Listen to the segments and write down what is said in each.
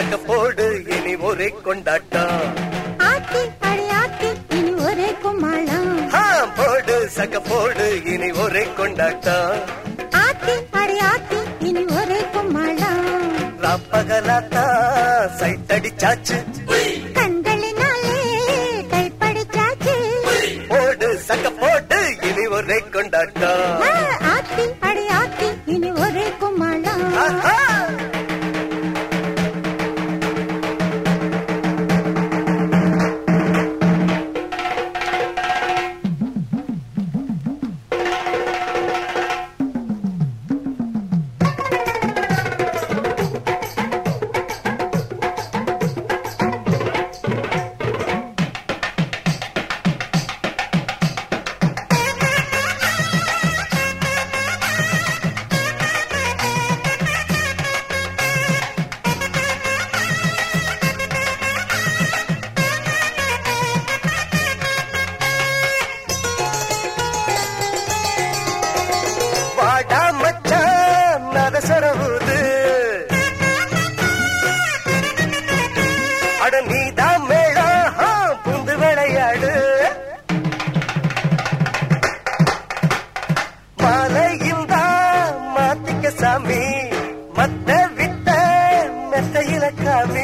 சக்க போடு இனி ஒரே கொண்டாட்டம் ஆத்தி அடி ஆத்தி இனி ஒரே கும்மாளம் ஆ, போடு சக்க போடு இனி ஒரே கொண்டாட்டம் ஆத்தி அடி ஆத்தி இனி ஒரே கும்மாளம் ராப்பகலாத்தா சைட் அடிச்சாச்சு கண்களினாலே கைப்படிச்சாச்சு போடு சக்க போடு இனி ஒரே கொண்டாட்டம் ஆ, ஆத்தி அடி ஆத்தி இனி ஒரே கும்மாளம் ஆஹா! வாடா மச்சான் நரசரவுது அட நீதான் மேடா ஆ, புந்து விளையாடு மாலையில் தான் மாத்திக்க சாமி மத்த விட்ட மெத்தையில காமி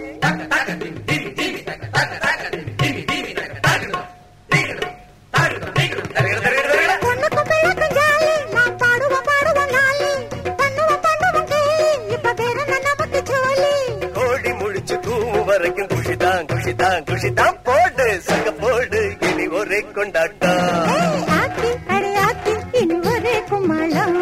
பொண்ணுக்கும் பிள்ளைக்கும் ஜாலி நான் பாடுவோம் பாடுவோம் நாளி பண்ணுவோம் பண்ணுவோம் கேலி இப்ப வேற என்ன நமக்கு ஜோலி கோழி முழிச்சு தூவும் வரைக்கும் குஷிதான் குஷிதான் குஷிதான் போடு சக்க போடு இனி ஒரே கொண்டாட்டம் ஏய், ஆத்தி அடி ஆத்தி இனி ஒரே கும்மாளம்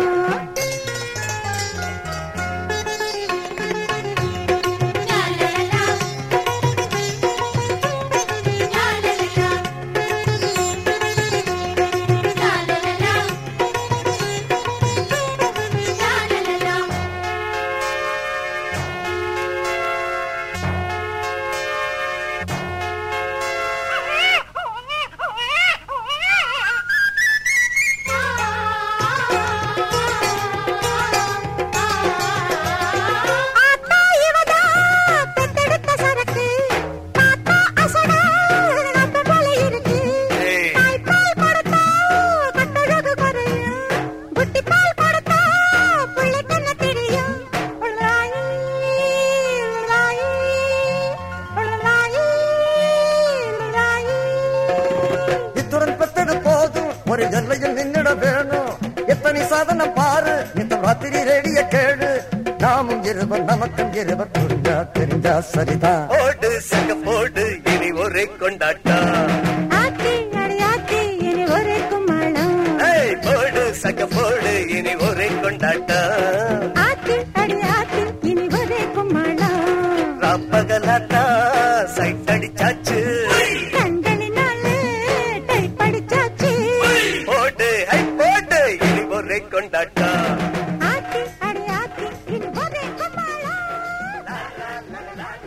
ஆத்தா இவதா பெத்தெடுத்த சரக்கு தாத்தா அசடா நம்ம போல இருக்கு ஏய். தாய்ப்பால் கொடுத்தா கட்டழகு குறையும் புட்டி பால் கொடுத்தா புள்ளைக்கு என்ன தெரியும் உள்ளாயி, உள்ளாயி, உள்ளாயி, உள்ளாயி. இத்துடன் பெற்றது போதும் ஒரு எல்லையில் நின்னிட வேணும் எத்தனை சாதனம் பாரு இந்த ராத்திரி ரேடிய கேடு நாமும் இருவர் நமக்கும் இருவர் புரிஞ்சா தெரிஞ்சா சரிதான் போடு சக்க போடு இனி ஒரே கொண்டாட்டம் ஆத்தி அடி ஆத்தி இனி ஒரே கும்மாளம் ஏய், போடு சக்க போடு இனி ஒரே கொண்டாட்டம் ஆத்தி அடி ஆத்தி இனி ஒரே கும்மாளம் ராப்பகலாத்தா சைட் அடிச்சாச்சு கண்களினாலே டைப்படிச்சாச்சு போடு ஹை போடு இனி ஒரே கொண்டாட்டம் ஆத்தி அடி ஆத்தி இனி ஒரே கும்மாளம்